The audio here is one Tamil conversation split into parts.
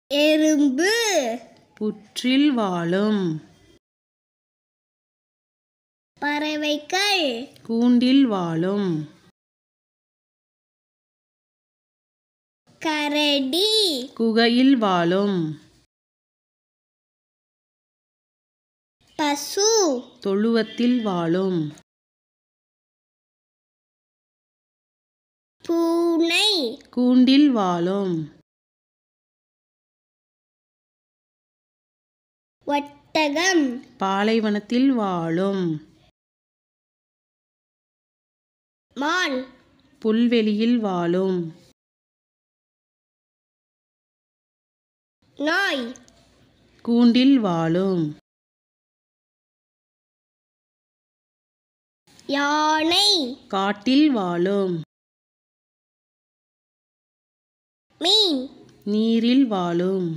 எறும்பு புற்றில் வாழும் பறவைகள் கூண்டில் வாழும் கரடி குகையில் வாழும் பசு தொழுவத்தில் வாழும் பூனை கூண்டில் வாழும் ஒட்டகம் பாலைவனத்தில் வாழும் மான் புல்வெளியில் வாழும் நாய் கூண்டில் வாழும் யானை காட்டில் வாழும் மீன் நீரில் வாழும்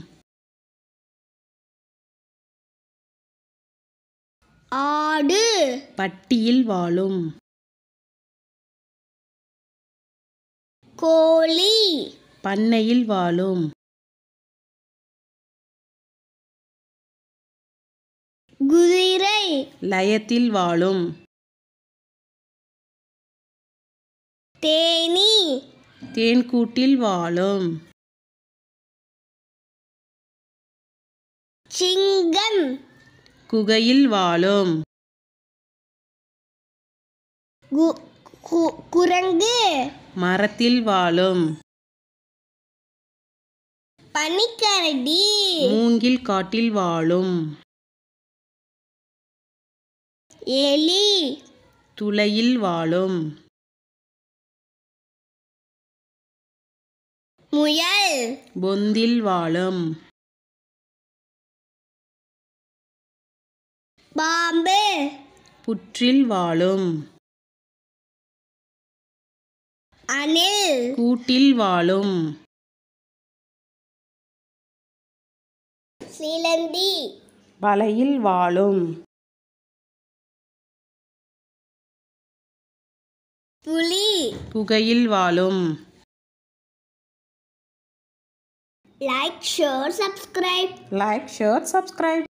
ஆடு பட்டியில் வாழும் கோழி பண்ணையில் வாழும் குதிரை லயத்தில் வாழும் தேனி தேன்கூட்டில் வாழும் சிங்கம் குகையில் வாழும் கு- கு- குரங்கு மரத்தில் வாழும் பனிக்கரடி மூங்கில் காட்டில் வாழும் எலி துளையில் வாழும் முயல் பொந்தில் வாழும் பாம்பு புற்றில் வாழும் அணில் கூட்டில் வாழும் சிலந்தி வலையில் வாழும் புலி குகையில் வாழும் like share subscribe like share subscribe